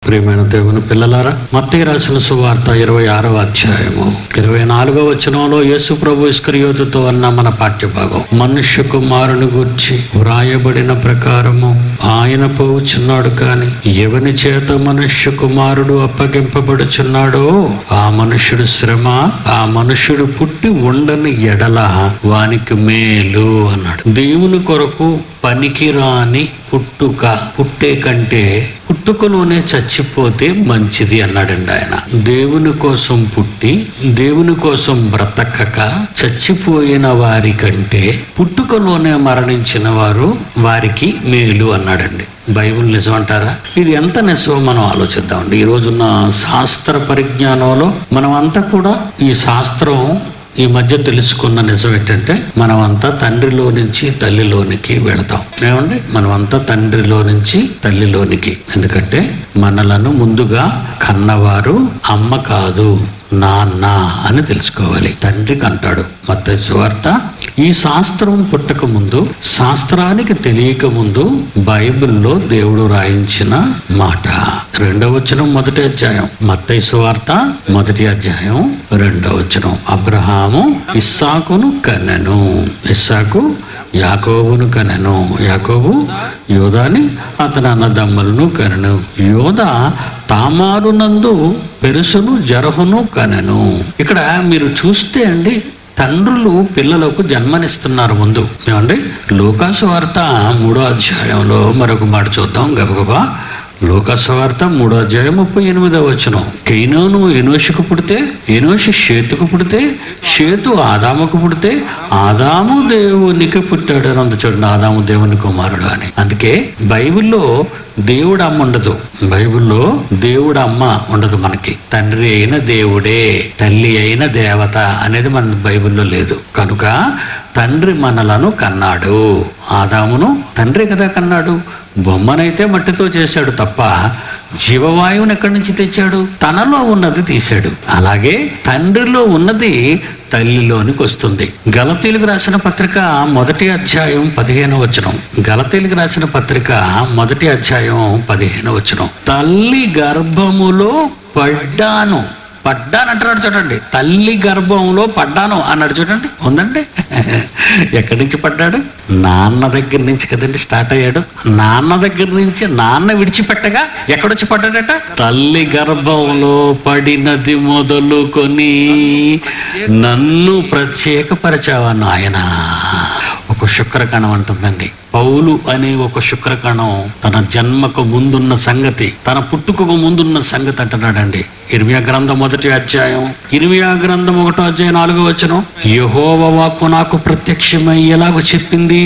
ప్రియమైన దేవుని పిల్లలారా మత్తయి రాసిన సువార్త ఇరవై ఆరవ అధ్యాయము ఇరవై నాలుగవ వచనంలో యేసు ప్రభు ఇస్కరియోతుతో అన్న మన పాఠ్యభాగం మనుష్య కుమారుని గురించి వ్రాయబడిన ప్రకారము ఆయన పోవుచున్నాడు కాని ఎవని చేత మనుష్య కుమారుడు అప్పగింపబడుచున్నాడో ఆ మనుష్యుడు శ్రమ ఆ మనుష్యుడు పుట్టి ఉండని ఎడల వానికి మేలు అన్నాడు దేవుని కొరకు పనికిరాని పుట్టుక పుట్టే కంటే పుట్టుకలోనే చచ్చిపోతే మంచిది అన్నాడండి ఆయన దేవుని కోసం పుట్టి దేవుని కోసం బ్రతకక చచ్చిపోయిన వారి కంటే పుట్టుకలోనే మరణించిన వారు వారికి మేలు అన్నాడండి బైబిల్ నిజం అంటారా ఇది ఎంత నిజమో మనం ఆలోచిద్దామండి ఈ రోజున్న శాస్త్ర పరిజ్ఞానంలో మనం అంతా కూడా ఈ శాస్త్రం ఈ మధ్య తెలుసుకున్న నిజం ఏంటంటే మనమంతా తండ్రిలో నుంచి తల్లిలోనికి వెళతాం ఏమండి మనమంతా తండ్రిలో నుంచి తల్లిలోనికి ఎందుకంటే మనలను ముందుగా కన్నవారు అమ్మ కాదు నాన్న అని తెలుసుకోవాలి తండ్రికి అంటాడు మత్తయి సువార్త ఈ శాస్త్రం పుట్టక ముందు శాస్త్రానికి తెలియక ముందు బైబిల్లో దేవుడు రాయించిన మాట రెండవ వచనం మొదటి అధ్యాయం మత్తయి సువార్త మొదటి అధ్యాయం రెండవ వచనం అబ్రహాము ఇస్సాకును కనెను ఇస్సాకు యాకోబును కనెను యాకోబు యోధాని అతని అన్నదమ్ములను కనెను యోధ తామారునందు పెరుసును జరహును కనెను ఇక్కడ మీరు చూస్తే అండి తండ్రులు పిల్లలకు జన్మనిస్తున్నారు ముందు ఏమండి లూకాసు వార్త మూడో అధ్యాయంలో మరొక మాట చూద్దాం గబగబా లూకాసు వార్త మూడో అధ్యాయం ముప్పై ఎనిమిదో వచ్చిన కైనోను ఎనోషుకు పుడితే ఎనోషు షేతుకు పుడితే షేతు ఆదాముకు పుడితే ఆదాము దేవునికి పుట్టాడు అని ఉంది చూడండి ఆదాము దేవుని కుమారుడు అని అందుకే బైబిల్లో దేవుడు అమ్మ ఉండదు బైబిల్లో దేవుడు అమ్మ ఉండదు మనకి తండ్రి అయిన దేవుడే తల్లి అయిన దేవత అనేది మన బైబిల్లో లేదు కనుక తండ్రి మనలను కన్నాడు ఆదామును తండ్రి కదా కన్నాడు బొమ్మనైతే మట్టితో చేశాడు తప్ప జీవవాయువుని ఎక్కడి నుంచి తెచ్చాడు తనలో ఉన్నది తీశాడు అలాగే తండ్రిలో ఉన్నది తల్లిలోనికి వస్తుంది గలతీలకు రాసిన పత్రిక మొదటి అధ్యాయం పదిహేను వచనం గలతీలకు రాసిన పత్రిక మొదటి అధ్యాయం పదిహేను వచనం తల్లి గర్భములో పడ్డాను పడ్డాను అంటున్నాడు చూడండి తల్లి గర్భంలో పడ్డాను అన్నాడు చూడండి ఉందండి ఎక్కడి నుంచి పడ్డాడు నాన్న దగ్గర నుంచి కదండి స్టార్ట్ అయ్యాడు నాన్న దగ్గర నుంచి నాన్న విడిచిపెట్టగా ఎక్కడొచ్చి పడ్డాడట తల్లి గర్భంలో పడినది మొదలుకొని నన్ను ప్రత్యేకపరచావా నాయన ఒక శుక్రకణం అంటుందండి పౌలు అనే ఒక శుక్రకణం తన జన్మకు ముందున్న సంగతి తన పుట్టుకకు ముందున్న సంగతి అంటున్నాడండి ఇర్మియా గ్రంథం మొదటి అధ్యాయం ఇర్మియా గ్రంథం ఒకటో అధ్యాయం నాలుగో వచనం యహోవ వాక్కు నాకు ప్రత్యక్షమై ఎలాగో చెప్పింది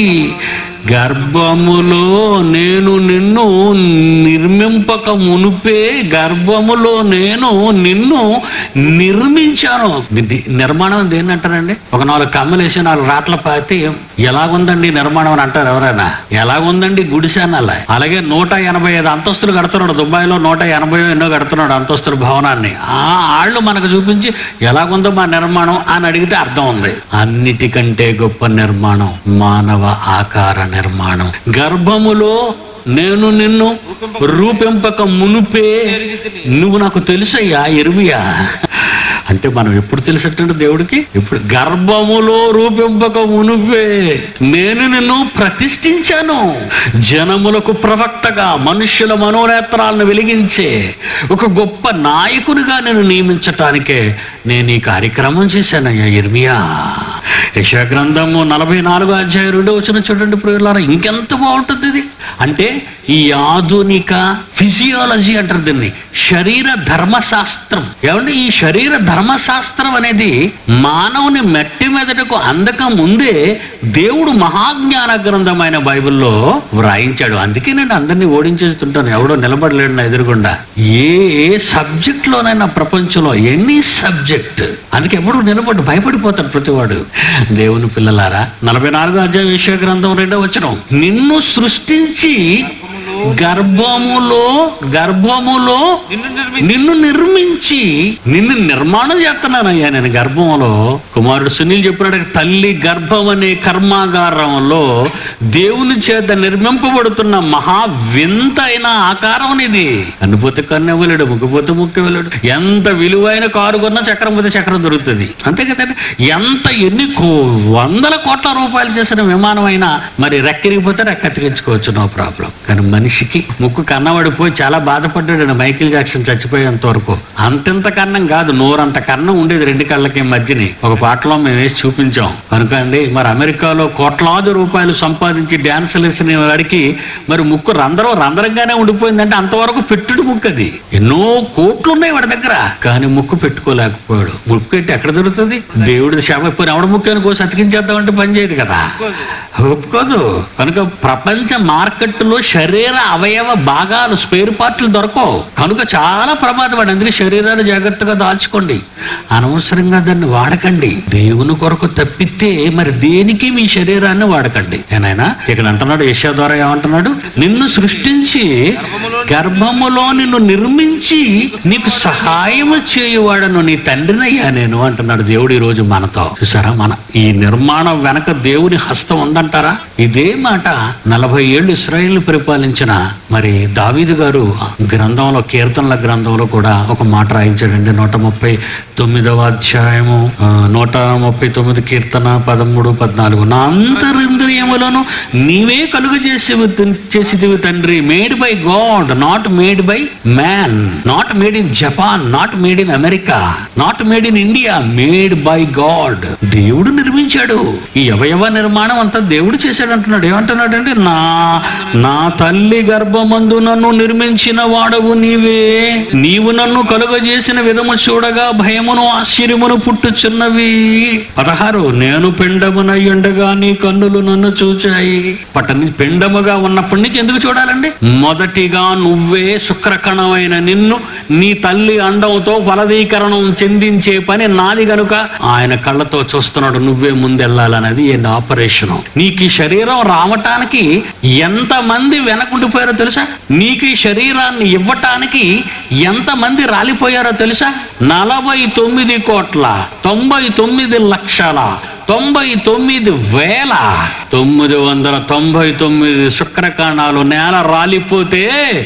గర్భములో నేను నిన్ను నిర్మింపక మునుపే గర్భములో నేను నిన్ను నిర్మించాను దీన్ని నిర్మాణం దేన్ని అంటారండి ఒక నాలుగు కమ్మలేసి నాలుగు రాట్ల పాతి ఎలాగుందండి నిర్మాణం అని అంటారు ఎవరైనా ఎలాగుందండి గుడిసె అనాలి అలాగే నూట ఎనభై ఐదు అంతస్తులు కడుతున్నాడు దుబాయ్లో నూట ఎనభై ఎన్నో కడుతున్నాడు అంతస్తుల భవనాన్ని ఆ ఆళ్ళు మనకు చూపించి ఎలాగుందో మా నిర్మాణం అని అడిగితే అర్థం ఉంది అన్నిటికంటే గొప్ప నిర్మాణం మానవ ఆకార నిర్మాణం గర్భములో నేను నిన్ను రూపింపక మునుపే నువ్వు నాకు తెలుసయ్యా ఎరువియా అంటే మనం ఎప్పుడు తెలిసేటంటే దేవుడికి ఇప్పుడు గర్భములో రూపింపక మునుపే నేను నిన్ను ప్రతిష్ఠించాను జనములకు ప్రవక్తగా మనుష్యుల మనోనేత్రాలను వెలిగించే ఒక గొప్ప నాయకునిగా నేను నియమించటానికే నేను ఈ కార్యక్రమం చేశానయ్యా ఇర్మియా యశా గ్రంథము నలభై నాలుగో అధ్యాయం రెండో వచ్చిన చూడండి ప్రియులారా ఇంకెంత బాగుంటుంది ఇది అంటే ఈ ఆధునిక ఫిజియాలజీ అంటారు దీన్ని శరీర ధర్మశాస్త్రం ఏమంటే ఈ శరీర ధర్మశాస్త్రం అనేది మానవుని మెట్టి మెదడుకు అందక ముందే దేవుడు మహాజ్ఞాన గ్రంథమైన బైబిల్లో వ్రాయించాడు అందుకే నేను అందరినీ ఓడించేస్తుంటాను ఎవడో నిలబడలేడు నా ఎదురుగుండా ఏ ఏ సబ్జెక్ట్ లోనైనా ప్రపంచంలో ఎనీ సబ్జెక్ట్ అందుకే ఎప్పుడు నిలబడి భయపడిపోతాడు ప్రతివాడు దేవుని పిల్లలారా నలభై నాలుగో అధ్యాయం విషయ గ్రంథం రెండో వచ్చిన నిన్ను సృష్టించి గర్భములో గర్భములో నిన్ను నిర్మి నిన్ను నిర్మించి నిన్ను నిర్మాణం చేస్తున్నానయ్యా నేను గర్భంలో కుమారుడు సునీల్ చెప్పినట్టు తల్లి గర్భం అనే కర్మాగారంలో దేవుని చేత నిర్మింపబడుతున్న మహా వింత అయిన ఆకారం ఇది కన్నుపోతే కన్ను ఇవ్వలేడు ముక్కుపోతే ముక్కు ఇవ్వలేడు ఎంత విలువైన కారు కొన్నా చక్రం పోతే చక్రం దొరుకుతుంది అంతే కదండి ఎంత ఎన్ని కో- వందల కోట్ల రూపాయలు చేసిన విమానం అయినా మరి రెక్కిరిగిపోతే రెక్క ఎత్తికించుకోవచ్చు నో ప్రాబ్లం కానీ మనిషికి ముక్కు కన్నబడిపోయి చాలా బాధపడ్డాడు మైకిల్ జాక్సన్ చచ్చిపోయేంత వరకు అంతెంత కన్నం కాదు నోరంత కన్నం ఉండేది రెండు కళ్ళకి మధ్యని ఒక పాటలో మేము వేసి చూపించాం కనుక అండి మరి అమెరికాలో కోట్లాది రూపాయలు సంపాదించి డ్యాన్సులు వేసిన వాడికి మరి ముక్కు రంధ్రం రంధ్రంగానే ఉండిపోయిందంటే అంతవరకు పెట్టుడు ముక్కు అది ఎన్నో కోట్లు ఉన్నాయి వాడి దగ్గర కానీ ముక్కు పెట్టుకోలేకపోయాడు ముక్కు పెట్టి ఎక్కడ దొరుకుతుంది దేవుడి శ్యామ పోయి ఎవడ ముక్కు అనుకో సతికించేద్దామంటే పని చేయదు కదా ఒప్పుకోదు కనుక ప్రపంచ మార్కెట్లో శరీర అవయవ భాగాలు స్పేర్ పార్ట్లు దొరకవు కనుక చాలా ప్రమాదపడి అందుకే శరీరాన్ని జాగ్రత్తగా దాచుకోండి అనవసరంగా దాన్ని వాడకండి దేవుని కొరకు తప్పితే మరి దేనికి మీ శరీరాన్ని వాడకండి ఏనాయనా ఇక్కడ అంటున్నాడు యశా ద్వారా ఏమంటున్నాడు నిన్ను సృష్టించి గర్భములో నిన్ను నిర్మించి నీకు సహాయం చేయువాడను నీ తండ్రినయ్యా నేను అంటున్నాడు దేవుడు ఈ రోజు మనతో చూసారా మన ఈ నిర్మాణం వెనక దేవుని హస్తం ఉందంటారా ఇదే మాట నలభై ఏళ్ళు ఇస్రాయిల్ పరిపాలించిన మరి దావీదు గారు గ్రంథంలో కీర్తనల గ్రంథంలో కూడా ఒక మాట రాయించాడండి నూట ముప్పై తొమ్మిదవ అధ్యాయము ఆ, నూట ముప్పై తొమ్మిది కీర్తన పదమూడు పద్నాలుగు నా అంతరింద్రియములను నీవే కలుగు చేసి చేసిదివి తండ్రి made by god not made by man not made in Japan not made in America not made in India made by god దేవుడు నిర్మించాడు ఈ అవయవ నిర్మాణం అంతా దేవుడు చేశాడు అంటున్నాడు ఏమంటున్నాడు అంటే నా నా తల్లి గర్భమందు నన్ను నిర్మించిన వాడవు నీవే నీవు నన్ను కలుగజేసిన విధము చూడగా భయమును ఆశ్చర్యమును పుట్టుచున్నవి పదహారు నేను పిండమునయ్యుండగా నీ కన్నులు నన్ను చూచాయి పట్టని పిండముగా ఉన్నప్పటి నుంచి ఎందుకు చూడాలండి మొదటిగా నువ్వే శుక్రకణమైన నిన్ను నీ తల్లి అండంతో ఫలదీకరణం చెందించే పని నాది గనుక ఆయన కళ్ళతో చూస్తున్నాడు నువ్వే ముందెళ్ళాలన్నది ఏంటి ఆపరేషన్ నీకు ఈ శరీరం రావటానికి ఎంత మంది వెనకుండిపోయారో తెలుసా నీకు ఈ శరీరాన్ని ఇవ్వటానికి ఎంత మంది రాలిపోయారో తెలుసా నలభై తొమ్మిది కోట్ల తొంభై తొమ్మిది లక్షల తొంభై తొమ్మిది వేల తొమ్మిది వందల తొంభై తొమ్మిది శుక్రకణాలు నేల రాలిపోతే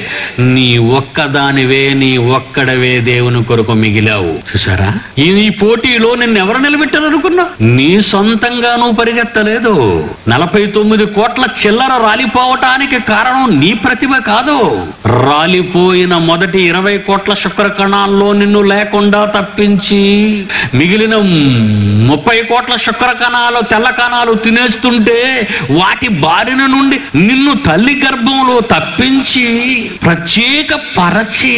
నీ ఒక్కదానివే నీ ఒక్కడవే దేవుని కొరకు మిగిలావు చూసారా ఈ ఈ పోటీలో నిన్ను ఎవరు నిలబెట్టారు అనుకున్నా నీ సొంతంగా నువ్వు పరిగెత్తలేదు నలభై తొమ్మిది కోట్ల చిల్లర రాలిపోవటానికి కారణం నీ ప్రతిభ కాదు రాలిపోయిన మొదటి ఇరవై కోట్ల శుక్రకణాల్లో నిన్ను లేకుండా తప్పించి మిగిలిన ముప్పై కోట్ల శుక్ర కణాలు తెల్ల కణాలు తినేస్తుంటే వాటి బారిన నుండి నిన్ను తల్లి గర్భంలో తప్పించి ప్రత్యేక పరచి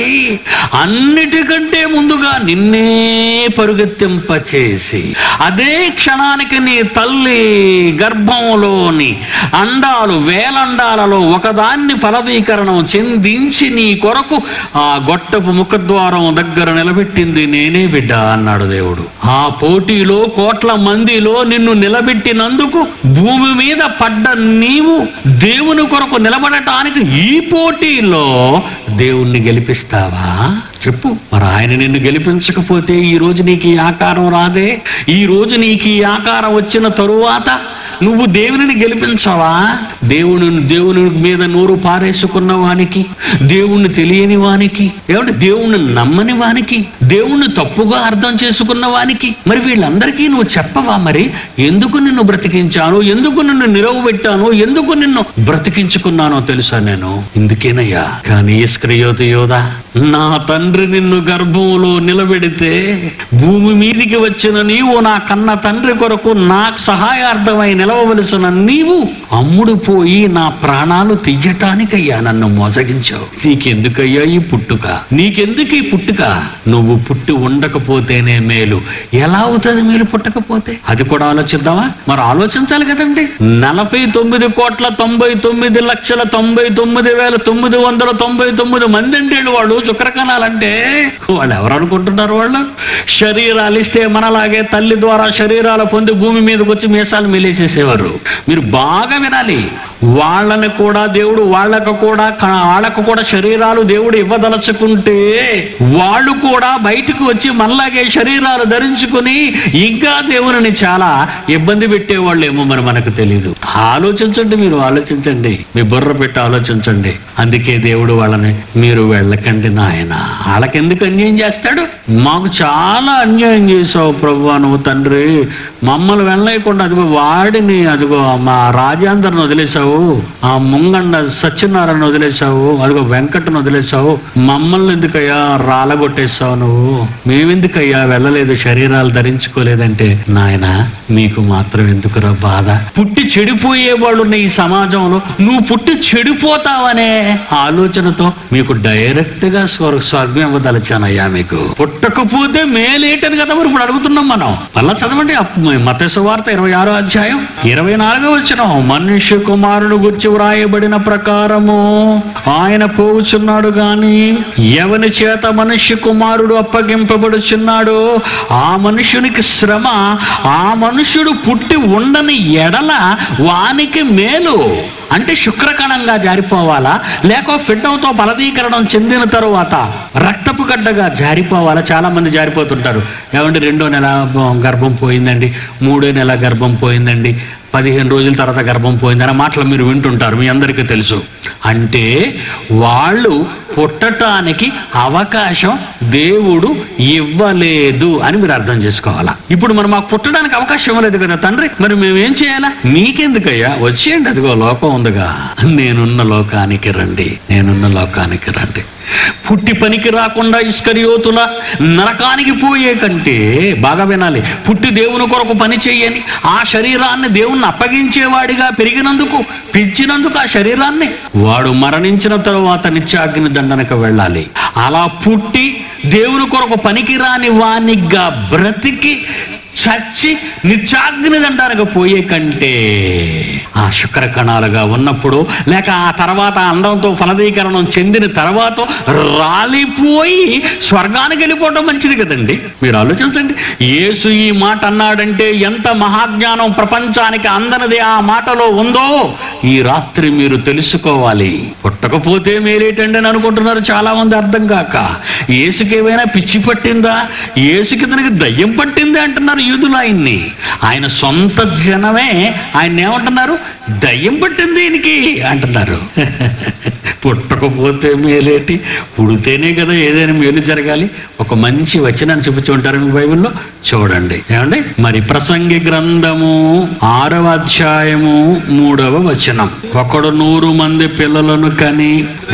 అన్నిటికంటే ముందుగా నిన్నే పరుగెత్తింపచేసి అదే క్షణానికి నీ తల్లి గర్భంలోని అండాలు వేలండాలలో ఒకదాన్ని ఫలదీకరణం చెందించి నీ కొరకు ఆ గొట్టపు ముఖద్వారం దగ్గర నిలబెట్టింది నేనే బిడ్డ అన్నాడు దేవుడు ఆ పోటీలో కోట్ల మందిలో నిన్ను నిలబెట్టినందుకు భూమి మీద పడ్డ నీవు దేవుని కొరకు నిలబడటానికి ఈ పోటీలో దేవుణ్ణి గెలిపిస్తావా చెప్పు మరి ఆయన నిన్ను గెలిపించకపోతే ఈ రోజు నీకు ఈ ఆకారం రాదే ఈ రోజు నీకు ఈ ఆకారం వచ్చిన తరువాత నువ్వు దేవునిని గెలిపించవా దేవుని దేవుని మీద నోరు పారేసుకున్న వానికి దేవుణ్ణి తెలియని వానికి ఏమంటే దేవుణ్ణి నమ్మని వానికి దేవుణ్ణి తప్పుగా అర్థం చేసుకున్న వానికి మరి వీళ్ళందరికీ నువ్వు చెప్పవా మరి ఎందుకు నిన్ను బ్రతికించాను ఎందుకు నిన్ను నిలవబెట్టాను ఎందుకు నిన్ను బ్రతికించుకున్నానో తెలుసా నేను ఇందుకేనయ్యా కానీ ఇస్క్రయోత యోధా నా తండ్రి నిన్ను గర్భంలో నిలబెడితే భూమి మీదికి వచ్చిన నీవు నా కన్న తండ్రి కొరకు నాకు సహాయార్థమై నిలవవలసిన నీవు అమ్ముడు పోయి నా ప్రాణాలు తీయటానికయ్యా నన్ను మోసగించావు నీకెందుకయ్యా ఈ పుట్టుక నీకెందుకు ఈ పుట్టుక నువ్వు పుట్టి ఉండకపోతేనే మేలు ఎలా అవుతుంది మేలు పుట్టకపోతే అది కూడా ఆలోచిద్దామా మరి ఆలోచించాలి కదండి నలభై తొమ్మిది కోట్ల తొంభై తొమ్మిది లక్షల తొంభై తొమ్మిది వేల తొమ్మిది వందల తొంభై తొమ్మిది మంది అంటే వాళ్ళు శుక్రకణాలంటే వాళ్ళు ఎవరు అనుకుంటున్నారు వాళ్ళు శరీరాలు ఇస్తే మనలాగే తల్లి ద్వారా శరీరాలు పొంది భూమి మీదకి వచ్చి మీసాలు మెలేసేసేవారు మీరు బాగా వినాలి వాళ్ళని కూడా దేవుడు వాళ్ళకు కూడా క- వాళ్ళకు కూడా శరీరాలు దేవుడు ఇవ్వదలుచుకుంటే వాళ్ళు కూడా బయటకు వచ్చి మనలాగే శరీరాలు ధరించుకుని ఇంకా దేవుని చాలా ఇబ్బంది పెట్టేవాళ్ళేమో మరి మనకు తెలియదు ఆలోచించండి మీరు ఆలోచించండి మీ బుర్ర పెట్టి ఆలోచించండి అందుకే దేవుడు వాళ్ళని మీరు వెళ్ళకండి నాయన వాళ్ళకెందుకు అన్యాయం చేస్తాడు మాకు చాలా అన్యాయం చేసావు ప్రభు నువ్వు తండ్రి మమ్మల్ని వెళ్ళలేకుండా అదిగో వాడిని అదిగో మా రాజేంద్రను వదిలేసావు ఆ ముంగండ సత్యనారాయణ వదిలేసావు అదిగో వెంకటను వదిలేసావు మమ్మల్ని ఎందుకయ్యా రాలగొట్టేసావు నువ్వు మేమెందుకయ్యా వెళ్ళలేదు శరీరాలు ధరించుకోలేదంటే నాయన మీకు మాత్రం ఎందుకురా బాధ పుట్టి చెడిపోయే వాళ్ళు ఉన్న ఈ సమాజంలో నువ్వు పుట్టి చెడిపోతావనే ఆలోచనతో మీకు డైరెక్ట్ గా స్వర్ స్వర్గం ఇవ్వదలిచానయ్యా మీకు పుట్టకపోతే మేలేటని కదా మరి ఇప్పుడు అడుగుతున్నాం మనం మళ్ళా చదవండి మతేసు వార్త ఇరవై ఆరో అధ్యాయం ఇరవై నాలుగో వచ్చిన మనుష్య కుమారుడు గురించి వ్రాయబడిన ప్రకారము ఆయన పోవుచున్నాడు గాని ఎవని చేత మనుష్య కుమారుడు అప్పగింపబడుచున్నాడో ఆ మనుషునికి శ్రమ ఆ మనుషుడు పుట్టి ఉండని ఎడల వానికి మేలు అంటే శుక్రకణంగా జారిపోవాలా లేక ఫిడ్డంతో ఫలదీకరణం చెందిన తరువాత రక్తపు గడ్డగా జారిపోవాలా చాలా మంది జారిపోతుంటారు ఏమంటే రెండో నెల గర్భం పోయిందండి మూడో నెల గర్భం పోయిందండి పదిహేను రోజుల తర్వాత గర్భం పోయిందన్న మాటలు మీరు వింటుంటారు మీ అందరికీ తెలుసు అంటే వాళ్ళు పుట్టటానికి అవకాశం దేవుడు ఇవ్వలేదు అని మీరు అర్థం చేసుకోవాలా ఇప్పుడు మరి మాకు పుట్టడానికి అవకాశం ఇవ్వలేదు కదా తండ్రి మరి మేము ఏం చేయాలా మీకెందుకయ్యా వచ్చేయండి అదిగో లోకం ఉందిగా నేనున్న లోకానికి రండి నేనున్న లోకానికి రండి పుట్టి పనికి రాకుండా ఇస్కరియోతుల నరకానికి పోయే కంటే బాగా వినాలి పుట్టి దేవుని కొరకు పని చేయని ఆ శరీరాన్ని దేవుణ్ణి అప్పగించేవాడిగా పెరిగినందుకు పిచ్చినందుకు ఆ శరీరాన్ని వాడు మరణించిన తరువాత నిత్యాగ్ని దండనకు వెళ్ళాలి అలా పుట్టి దేవుని కొరకు పనికిరాని వానిగా బ్రతికి చచ్చి నిత్యాగ్ని దండానికి పోయే కంటే ఆ శుక్ర కణాలుగా ఉన్నప్పుడు లేక ఆ తర్వాత అందంతో ఫలదీకరణం చెందిన తర్వాత రాలిపోయి స్వర్గానికి వెళ్ళిపోవడం మంచిది కదండి మీరు ఆలోచించండి యేసు ఈ మాట అన్నాడంటే ఎంత మహాజ్ఞానం ప్రపంచానికి అందనిది ఆ మాటలో ఉందో ఈ రాత్రి మీరు తెలుసుకోవాలి పుట్టకపోతే మేలేటండి అని అనుకుంటున్నారు చాలా మంది అర్థం కాక యేసుకి ఏమైనా పిచ్చి పట్టిందా యేసుకి ఇతనికి దయ్యం పట్టిందా అంటున్నారు యూదులు ఆయన్ని ఆయన సొంత జనమే ఆయన ఏమంటున్నారు దయ్యం పట్టింది ఈయనకి అంటున్నారు పుట్టకపోతే మేలేటి పుడితేనే కదా ఏదైనా మేలు జరగాలి ఒక మంచి వచనాన్ని చూపించి ఉంటారు మీ బైబిల్లో చూడండి ఏమండి మరి ప్రసంగి గ్రంథము ఆరవ అధ్యాయము మూడవ వచనం ఒకడు నూరు మంది పిల్లలను కని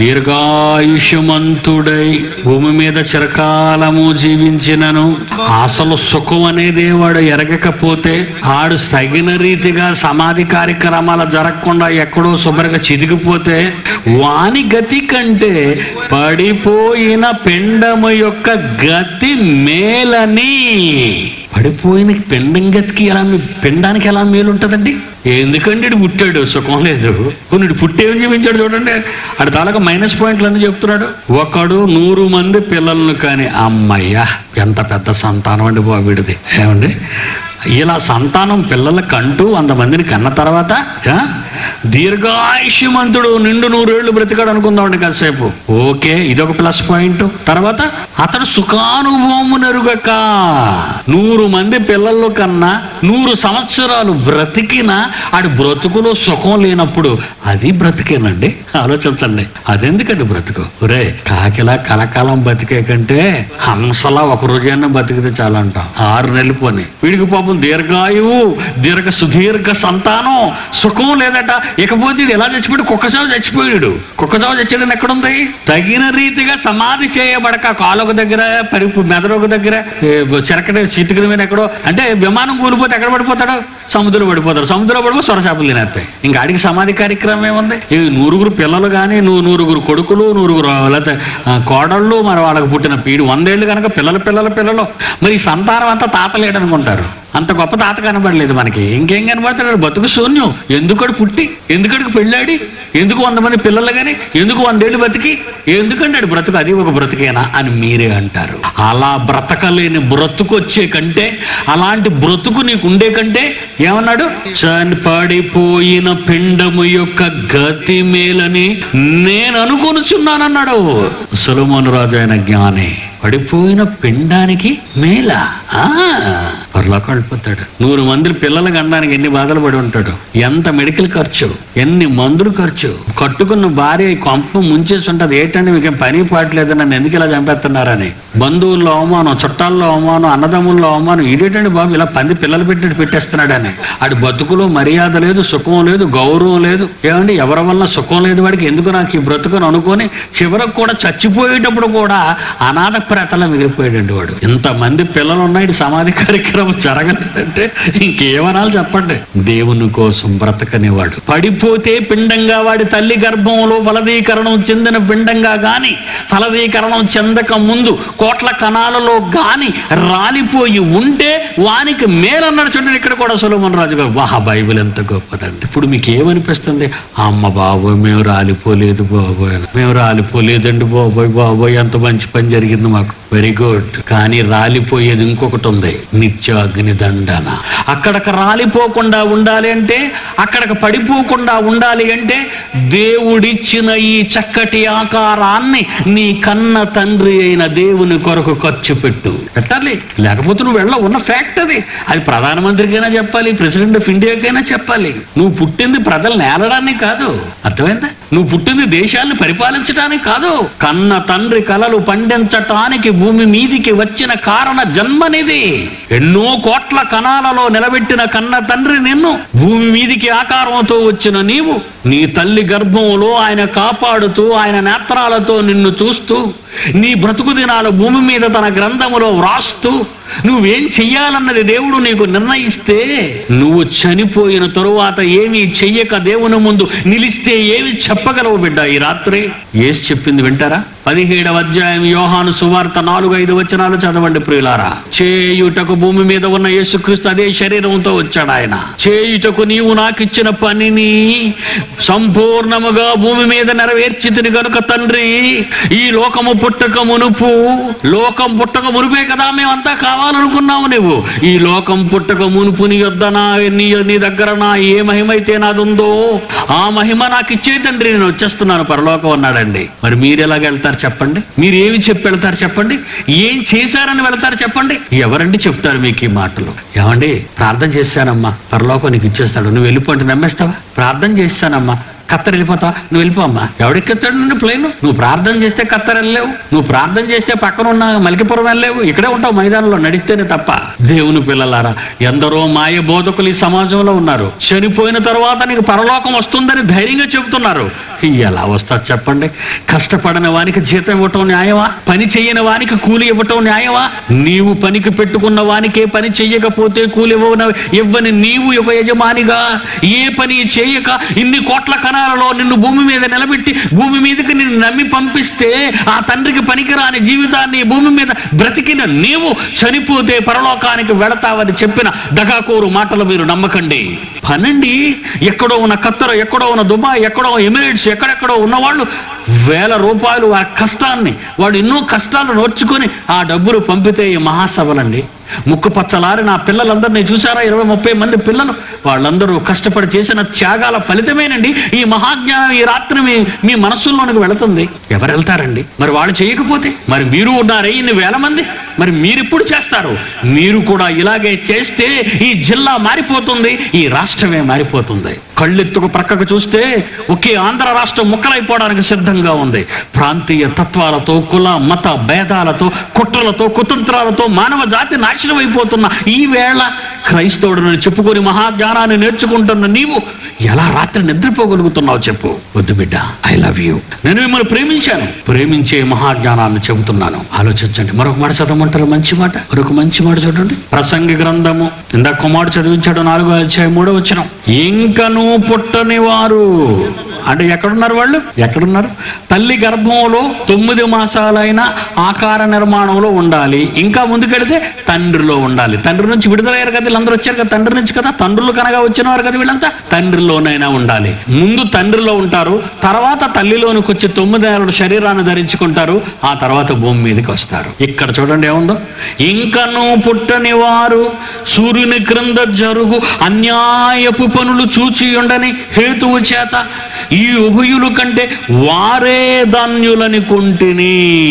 దీర్ఘాయుష్యమంతుడై భూమి మీద చిరకాలము జీవించినను అసలు సుఖం అనేది వాడు ఎరగకపోతే ఆడు తగిన రీతిగా సమాధి కార్యక్రమాలు జరగకుండా ఎక్కడో శుభ్రంగా చిదిగిపోతే వాని గతి కంటే పడిపోయిన పిండము యొక్క గతి మేలని పడిపోయిన పిండం గతికి ఎలా మే- పిండానికి ఎలా మేలు ఉంటుందండి ఎందుకండి ఇడు పుట్టాడు సుఖం లేదు కొన్ని పుట్టేం జీవించాడు చూడండి ఆడు తాలూకా మైనస్ పాయింట్లు అన్ని చెప్తున్నాడు ఒకడు నూరు మంది పిల్లలను కానీ అమ్మయ్యా ఎంత పెద్ద సంతానం అండి బాబు వీడిది ఏమండి ఇలా సంతానం పిల్లల కంటూ వంద మందిని కన్న తర్వాత ఆ, దీర్ఘాయుష్యమంతుడు నిండు నూరేళ్లు బ్రతికాడు అనుకుందామండి కాసేపు ఓకే ఇదొక ప్లస్ పాయింట్ తర్వాత అతడు సుఖానుభవము నెరుగక నూరు మంది పిల్లల కన్నా నూరు సంవత్సరాలు బ్రతికిన ఆడి బ్రతుకులో సుఖం లేనప్పుడు అది బ్రతికేనండి ఆలోచించండి అదెందుకండి బ్రతుకు ఒరే కాకిలా కలకాలం బతికే కంటే హంసలా ఒక రోజైనా బతికితే చాలా అంటాం ఆరు నెలలు పోని వీడికి పాపం దీర్ఘాయువు దీర్ఘ సుదీర్ఘ సంతానం సుఖం లేదట ఇకపోతే వీడు ఎలా చచ్చిపోయాడు కుక్కసావు చచ్చిపోయాడు కుక్కసావు చచ్చాడని ఎక్కడుంది తగిన రీతిగా సమాధి చేయబడక కాలుక దగ్గర పరి మెదడుక దగ్గర ఏ, చెరకటి చిటికల మీద ఎక్కడో అంటే విమానం కూలిపోతే ఎక్కడ పడిపోతాడు సముద్రంలో పడిపోతాడు సముద్రంలో పడిపోతే సొరచాపలు తినేస్తాయి ఇంకా ఆడికి సమాధి కార్యక్రమం ఏముంది ఈ నూరుగురు పిల్లలు కానీ నువ్వు నూరుగురు కొడుకులు నూరుగురు లేకపోతే ఆ, కోడళ్ళు మరి వాళ్ళకి పుట్టిన పీడి వందేళ్ళు కనుక పిల్లల పిల్లల పిల్లలు మరి ఈ సంతానం అంతా తాతలేడనుకుంటారు అంత గొప్ప తాత కనబడలేదు మనకి ఇంకేం కనబడతాడు బతుకు శూన్యం ఎందుకడు పుట్టి ఎందుకడికి పెళ్ళాడి ఎందుకు వంద మంది పిల్లలు కానీ ఎందుకు వందేళ్ళు బతికి ఎందుకంటాడు బ్రతుకు అది ఒక బ్రతుకేనా అని మీరే అంటారు అలా బ్రతకలేని బ్రతుకు వచ్చే కంటే అలాంటి బ్రతుకు నీకు ఉండే కంటే ఏమన్నాడు చని పడిపోయిన పిండము యొక్క గతి మేలని నేను అనుకొనుచున్నానన్నాడు సులమోను రాజు అయిన జ్ఞాని పడిపోయిన పిండానికి మేల పరలోకం వెళ్ళిపోతాడు నూరు మంది పిల్లలు కనడానికి ఎన్ని బాధలు పడి ఉంటాడు ఎంత మెడికల్ ఖర్చు ఎన్ని మందులు ఖర్చు కట్టుకున్న భార్య ఈ కొంప ముంచేసి ఉంటది ఏంటంటే మీకు ఏం పని పాటలేదు నన్ను ఎందుకు ఇలా చంపేస్తున్నారని బంధువుల్లో అవమానం చుట్టాల్లో అవమానం అన్నదమ్ముల్లో అవమానం ఇదేంటండి బాబు ఇలా పంది పిల్లలు పెట్టి పెట్టేస్తున్నాడని ఆడి బతుకులో మర్యాద లేదు సుఖం లేదు గౌరవం లేదు ఏమండి ఎవరి వల్ల సుఖం లేదు వాడికి ఎందుకు నాకు ఈ బ్రతుకుని అనుకొని చివరకు కూడా చచ్చిపోయేటప్పుడు కూడా అనాథ ప్రేతలా మిగిలిపోయాడండి వాడు ఇంతమంది పిల్లలు ఉన్నాయి ఇటు సమాధి కార్యక్రమం జరగలేదంటే ఇంకేమనాలి చెప్పండి దేవుని కోసం బ్రతకనేవాడు పడిపోతే పిండంగా వాడి తల్లి గర్భంలో ఫలదీకరణం చెందిన పిండంగా గాని ఫలదీకరణం చెందక ముందు కోట్ల కణాలలో గాని రాలిపోయి ఉంటే వానికి మేలన్నాడు చూడండి ఇక్కడ కూడా సులభన్ రాజు గారు వాహ బైబిల్ ఎంత గొప్పదండి ఇప్పుడు మీకు ఏమనిపిస్తుంది అమ్మ బాబోయ్ మేము రాలిపోలేదు బాబోయ్ మేము రాలిపోలేదండి బాబోయ్ బాబోయ్ ఎంత మంచి పని జరిగింది మాకు వెరీ గుడ్ కానీ రాలిపోయేది ఇంకొకటి ఉంది నిత్య అగ్ని దండన అక్కడికి రాలిపోకుండా ఉండాలి అంటే అక్కడికి పడిపోకుండా ఉండాలి అంటే దేవుడిచ్చిన ఈ చక్కటి ఆకారాన్ని నీ కన్న తండ్రి అయిన దేవుని కొరకు ఖర్చు పెట్టు పెట్టాలి లేకపోతే నువ్వు వెళ్ళ ఉన్న ఫ్యాక్ట్ అది అది ప్రధానమంత్రికైనా చెప్పాలి ప్రెసిడెంట్ ఆఫ్ ఇండియాకైనా చెప్పాలి నువ్వు పుట్టింది ప్రజల్ని ఏలడానికి కాదు అర్థమైందా నువ్వు పుట్టింది దేశాన్ని పరిపాలించడానికి కాదు కన్న తండ్రి కలలు పండించటానికి భూమి మీదికి వచ్చిన కారణ జన్మనిది ఎన్నో కోట్ల కణాలలో నిలబెట్టిన కన్న తండ్రి నిన్ను భూమి మీదికి ఆకారంతో వచ్చిన నీవు నీ తల్లి గర్భంలో ఆయన కాపాడుతూ ఆయన నేత్రాలతో నిన్ను చూస్తూ నీ బ్రతుకు దినాలు భూమి మీద తన గ్రంథములో వ్రాస్తూ నువ్వేం చెయ్యాలన్నది దేవుడు నీకు నిర్ణయిస్తే నువ్వు చనిపోయిన తరువాత ఏమీ చెయ్యక దేవుని ముందు నిలిస్తే ఏమి చెప్పగలవు బిడ్డ ఈ రాత్రి ఏసి చెప్పింది వింటారా పదిహేడవ అధ్యాయం యోహాను సువార్త నాలుగు ఐదు వచనాలు చదవండి ప్రియులారా చేయుటకు భూమి మీద ఉన్న యేసుక్రీస్తు అదే శరీరంతో వచ్చాడు ఆయన చేయుటకు నీవు నాకిచ్చిన పనిని సంపూర్ణముగా భూమి మీద నెరవేర్చితిని గనుక తండ్రి ఈ లోకము పుట్టక మునుపు లోకం పుట్టక మునుపే కదా మేమంతా కావాలనుకున్నావు నువ్వు ఈ లోకం పుట్టక మునుపు నీ యొద్ద నా నీ నీ దగ్గర నా ఏ మహిమ అయితే నాదుందో ఆ మహిమ నాకు ఇచ్చే తండ్రి నేను వచ్చేస్తున్నాను పరలోకం అన్నాడండి మరి మీరు ఎలాగ వెళ్తారు చెప్పండి మీరు ఏమి చెప్పి వెళ్తారు చెప్పండి ఏం చేశారని వెళ్తారు చెప్పండి ఎవరండి చెప్తారు మీకు ఈ మాటలు ఏమండి ప్రార్థన చేశానమ్మా పరలోకం నీకు ఇచ్చేస్తాడు నువ్వు వెళ్ళిపోండి నమ్మేస్తావా ప్రార్థన చేశానమ్మా కత్తర్ వెళ్ళిపోతావా నువ్వు వెళ్ళిపోమ్మా ఎవడెక్కిస్తాడు నుండి ప్లేన్ నువ్వు ప్రార్థన చేస్తే కత్తర్ వెళ్ళలేవు నువ్వు ప్రార్థన చేస్తే పక్కన ఉన్న మలికిపురం వెళ్ళలేవు ఇక్కడే ఉంటావు మైదానంలో నడిస్తేనే తప్ప దేవుని పిల్లలారా ఎందరో మాయ బోధకులు ఈ సమాజంలో ఉన్నారు చనిపోయిన తర్వాత నీకు పరలోకం వస్తుందని ధైర్యంగా చెబుతున్నారు ఎలా వస్తా చెప్పండి కష్టపడని వానికి జీతం ఇవ్వటం న్యాయమా పని చేయని వానికి కూలి ఇవ్వటం న్యాయమా నీవు పనికి పెట్టుకున్న వానికే పని చెయ్యకపోతే కూలి ఇవ్వన ఇవ్వని నీవు ఒక యజమానిగా ఏ పని చేయక ఇన్ని కోట్ల కణాలలో నిన్ను భూమి మీద నిలబెట్టి భూమి మీదకి నిన్ను నమ్మి పంపిస్తే ఆ తండ్రికి పనికిరాని జీవితాన్ని ఈ భూమి మీద బ్రతికిన నీవు చనిపోతే పరలోకానికి వెళతావని చెప్పిన దగాకోరు మాటలు మీరు నమ్మకండి పనండి ఎక్కడో ఉన్న ఖత్తర్ ఎక్కడో ఉన్న దుబాయ్ ఎక్కడో ఎమిరేట్స్ ఎక్కడెక్కడో ఉన్నవాళ్ళు వేల రూపాయలు ఆ కష్టాన్ని వాడు ఎన్నో కష్టాలు నోర్చుకొని ఆ డబ్బులు పంపితే ఈ మహాసభలండి ముక్కు పచ్చలారి నా పిల్లలందరినీ చూసారా ఇరవై ముప్పై మంది పిల్లలు వాళ్ళందరూ కష్టపడి చేసిన త్యాగాల ఫలితమేనండి ఈ మహాజ్ఞానం ఈ రాత్రి మీ మీ మనస్సుల్లోనికి వెళుతుంది ఎవరు వెళ్తారండి మరి వాళ్ళు చేయకపోతే మరి మీరు ఉన్నారే ఇన్ని వేల మంది మరి మీరు ఇప్పుడు చేస్తారు మీరు కూడా ఇలాగే చేస్తే ఈ జిల్లా మారిపోతుంది ఈ రాష్ట్రమే మారిపోతుంది కళ్ళెత్తుకు ప్రక్కకు చూస్తే ఒకే ఆంధ్ర రాష్ట్రం ముక్కలైపోవడానికి సిద్ధంగా ఉంది ప్రాంతీయ తత్వాలతో కుల మత భేదాలతో కుట్రలతో కుతంత్రాలతో మానవ జాతి నాశనం అయిపోతున్న ఈ వేళ క్రైస్తవుడిని చెప్పుకొని మహాజ్ఞానాన్ని నేర్చుకుంటున్న నీవు ఎలా రాత్రి నిద్రపోగలుగుతున్నావు చెప్పు వద్దు బిడ్డ ఐ లవ్ యూ నేను మిమ్మల్ని ప్రేమించాను ప్రేమించే మహాజ్ఞానాన్ని చెబుతున్నాను ఆలోచించండి మరొక మాట చదవమంటారు మంచి మాట మరొక మంచి మాట చూడండి ప్రసంగి గ్రంథము ఇందాక కుమారుడు చదివించాడు నాలుగో అధ్యాయం మూడో వచ్చిన ఇంకను పుట్టని వారు అంటే ఎక్కడున్నారు వాళ్ళు ఎక్కడున్నారు తల్లి గర్భంలో తొమ్మిది మాసాలైన ఆకార నిర్మాణంలో ఉండాలి ఇంకా ముందుకెడితే తండ్రిలో ఉండాలి తండ్రి నుంచి విడుదలయ్యారు కదా వీళ్ళందరూ వచ్చారు కదా తండ్రి నుంచి కదా తండ్రులు కనగా వచ్చిన వారు కదా వీళ్ళంతా తండ్రిలోనైనా ఉండాలి ముందు తండ్రిలో ఉంటారు తర్వాత తల్లిలోనికి వచ్చి తొమ్మిది నెలల శరీరాన్ని ధరించుకుంటారు ఆ తర్వాత భూమి మీదకి వస్తారు ఇక్కడ చూడండి ఏముందో ఇంకను పుట్టని వారు సూర్యుని క్రింద జరుగు అన్యాయపు పనులు చూచి ఉండని హేతువు చేత ఈ ఉభయులు కంటే వారే ధాన్యులని కొంటిని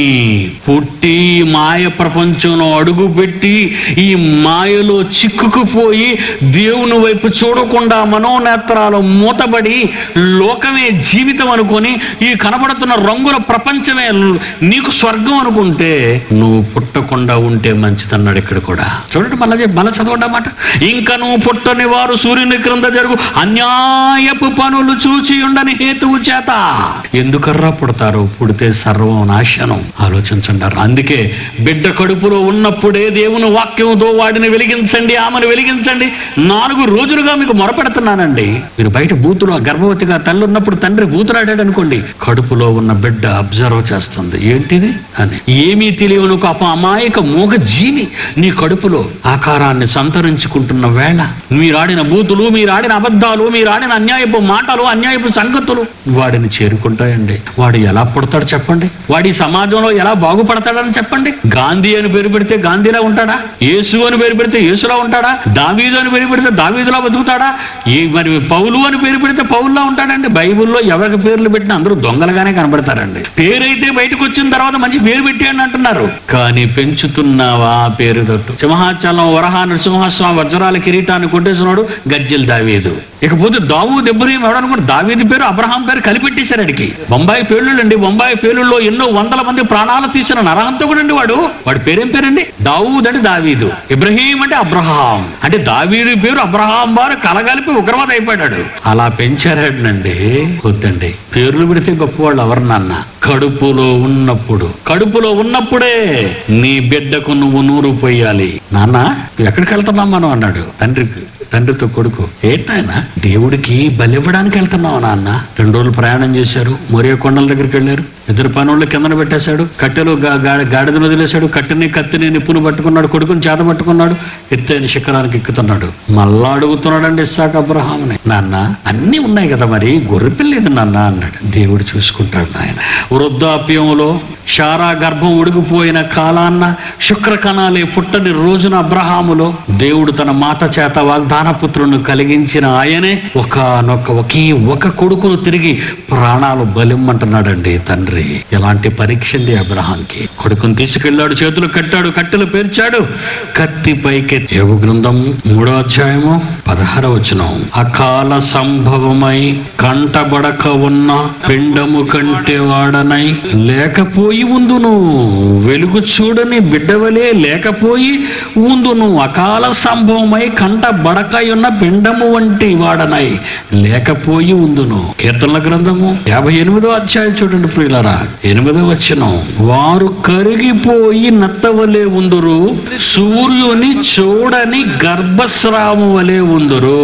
పుట్టి మాయ ప్రపంచంలో అడుగు పెట్టి ఈ మాయలో చిక్కుకుపోయి దేవుని వైపు చూడకుండా మనోనేత్రాలు మూతబడి లోకమే జీవితం అనుకొని ఈ కనబడుతున్న రంగుల ప్రపంచమే ల్- నీకు స్వర్గం అనుకుంటే నువ్వు పుట్టకుండా ఉంటే మంచిదన్నాడు ఇక్కడ కూడా చూడండి మళ్ళీ చెప్పి- మళ్ళీ చదవండి మాట ఇంకా నువ్వు పుట్టని వారు సూర్యుని క్రింద జరుగు అన్యాయపు పనులు చూచి ఉండని హేతువు చేత ఎందుకర్రా పుడతారు పుడితే సర్వం నాశనం ఆలోచించంటారు అందుకే బిడ్డ కడుపులో ఉన్నప్పుడే దేవుని వాక్యంతో వాడిని వెలిగించండి ఆమెను వెలిగించండి నాలుగు రోజులుగా మీకు మొరపెడుతున్నానండి మీరు బయట బూతులు గర్భవతిగా తల్లి ఉన్నప్పుడు తండ్రి బూతులాడాడు అనుకోండి కడుపులో ఉన్న బిడ్డ అబ్జర్వ్ చేస్తుంది ఏంటిది అని ఏమీ తెలియని ఒక అప అమాయక మూగ జీవి నీ కడుపులో ఆకారాన్ని సంతరించుకుంటున్న వేళ మీరాడిన బూతులు మీరాడిన అబద్ధాలు మీరాడిన అన్యాయపు మాటలు అన్యాయపు సంగతులు వాడిని చేరుకుంటాయండి వాడు ఎలా పుడతాడు చెప్పండి వాడి సమాజంలో ఎలా బాగుపడతాడని చెప్పండి గాంధీ అని పేరు పెడితే గాంధీలా ఉంటాడా యేసు అని పేరు పెడితే యేసులా ఉంటాడా దావీదు అని పేరు పెడితే దావీదులా బతుకుతాడా ఈ మరి పౌలు అని పేరు పెడితే పౌల్లా ఉంటాడండి బైబిల్లో ఎవరికి పేర్లు పెట్టినా అందరూ దొంగలుగానే కనబడతారండి పేరైతే బయటకు వచ్చిన తర్వాత మంచి పేరు పెట్టాడు అంటున్నారు కానీ పెంచుతున్నావా ఆ పేరు తట్టు సింహాచలం వరహ నరసింహస్వామి వజ్రాల కిరీటాన్ని కొట్టేసినాడు గజ్జెలు దావీదు ఇకపోతే దావు దెబ్బరేం ఎవడనుకుంటే దావీది పేరు అబ్రహాం పేరు కలిపెట్టేశారు అడిగి బొంబాయి పేలుళ్ళు అండి బొంబాయి పేలుల్లో ఎన్నో వందల మంది ప్రాణాలు తీసిన నరహంతకుడు అండి వాడు వాడి పేరేం పేరండి దావూద్ అంటే దావీదు ఇబ్రహీం అంటే అబ్రహాం అంటే దావీదు పేరు అబ్రహాం వారు కలగలిపి ఉగ్రవాద అయిపోయాడు అలా పెంచారండి వద్దండి పేర్లు పెడితే గొప్పవాళ్ళు ఎవరు నాన్న కడుపులో ఉన్నప్పుడు కడుపులో ఉన్నప్పుడే నీ బిడ్డకు నువ్వు నూరు పోయాలి నాన్న ఎక్కడికి వెళ్తున్నాం మనం అన్నాడు తండ్రికి తండ్రితో కొడుకు ఏంటాయన దేవుడికి బలివ్వడానికి వెళ్తున్నావు నాన్న రెండు రోజులు ప్రయాణం చేశారు మొరియా కొండల దగ్గరికి వెళ్ళారు ఇద్దరు పనులు కిందన పెట్టేశాడు కట్టెలు గా- గా- గాడిదను వదిలేశాడు కట్టెని కత్తిని నిప్పును పట్టుకున్నాడు కొడుకుని చేత పట్టుకున్నాడు ఎత్తైన శిఖరానికి ఎక్కుతున్నాడు మళ్ళా అడుగుతున్నాడండి ఇస్సాక్ అబ్రహాముని నాన్న అన్నీ ఉన్నాయి కదా మరి గొర్రెపిల్ల ఇది నాన్న అన్నాడు దేవుడు చూసుకుంటాడు నాయన వృద్ధాప్యంలో శారా గర్భం ఉడిగిపోయిన కాలాన్న శుక్ర కణాలే పుట్టని రోజున అబ్రహాములో దేవుడు తన మాట చేత వాగ్దాన పుత్రులను కలిగించిన ఆయనే ఒకనొక ఒకే ఒక కొడుకును తిరిగి ప్రాణాలు బలిమ్మంటున్నాడండి తండ్రి ఎలాంటి పరీక్ష అండి అబ్రహాంకి కొడుకును తీసుకెళ్ళాడు చేతులు కట్టాడు కట్టెలు పేర్చాడు కత్తి పైకి ఏవు గ్రంథం మూడో అధ్యాయము పదహార వచనం అకాల సంభవమై కంటబడక ఉన్న పిండము కంటే వాడనై లేకపోయి ఉందును వెలుగు చూడని బిడ్డవలే లేకపోయి ఉందును అకాల సంభవమై కంట బడకై ఉన్న పిండము వంటి వాడనై లేకపోయి ఉందును కీర్తనల గ్రంథము యాభై ఎనిమిదో అధ్యాయం చూడండి ప్రియులరా ఎనిమిదో వచనం వారు కరిగిపోయి నత్తవలే ఉందురు సూర్యుని చూడని గర్భస్రావం వలె ఉందురు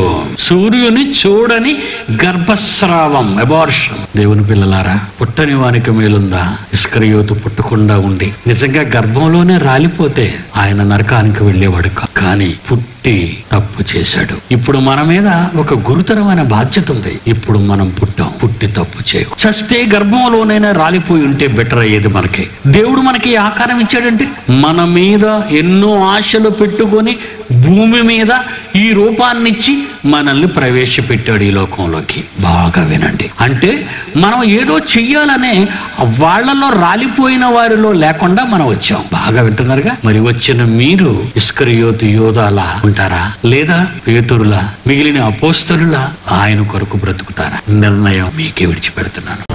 సూర్యుని చూడని గర్భస్రావం అబార్షన్ దేవుని పిల్లలారా పుట్టని వానికి మేలుందా ఇస్కరియోతు పుట్టకుండా ఉండి నిజంగా గర్భంలోనే రాలిపోతే ఆయన నరకానికి వెళ్ళేవాడు కా- కానీ పుట్టి తప్పు చేశాడు ఇప్పుడు మన మీద ఒక గురుతరమైన బాధ్యత ఉంది ఇప్పుడు మనం పుట్టాం పుట్టి తప్పు చేయకు చస్తే గర్భంలోనైనా రాలిపోయి ఉంటే బెటర్ అయ్యేది మనకి దేవుడు మనకి ఈ ఆకారం ఇచ్చాడంటే మన మీద ఎన్నో ఆశలు పెట్టుకొని భూమి మీద ఈ రూపాన్నిచ్చి మనల్ని ప్రవేశపెట్టాడు ఈ లోకంలోకి బాగా వినండి అంటే మనం ఏదో చెయ్యాలనే వాళ్ళలో రాలిపోయిన వారిలో లేకుండా మనం వచ్చాం బాగా వింటున్నారుగా మరి వచ్చిన మీరు ఇస్కరియోతు యోధాలా ఉంటారా లేదా పేతురులా మిగిలిన అపోస్తలులా ఆయన కొరకు బ్రతుకుతారా నిర్ణయం మీకే విడిచిపెడుతున్నాను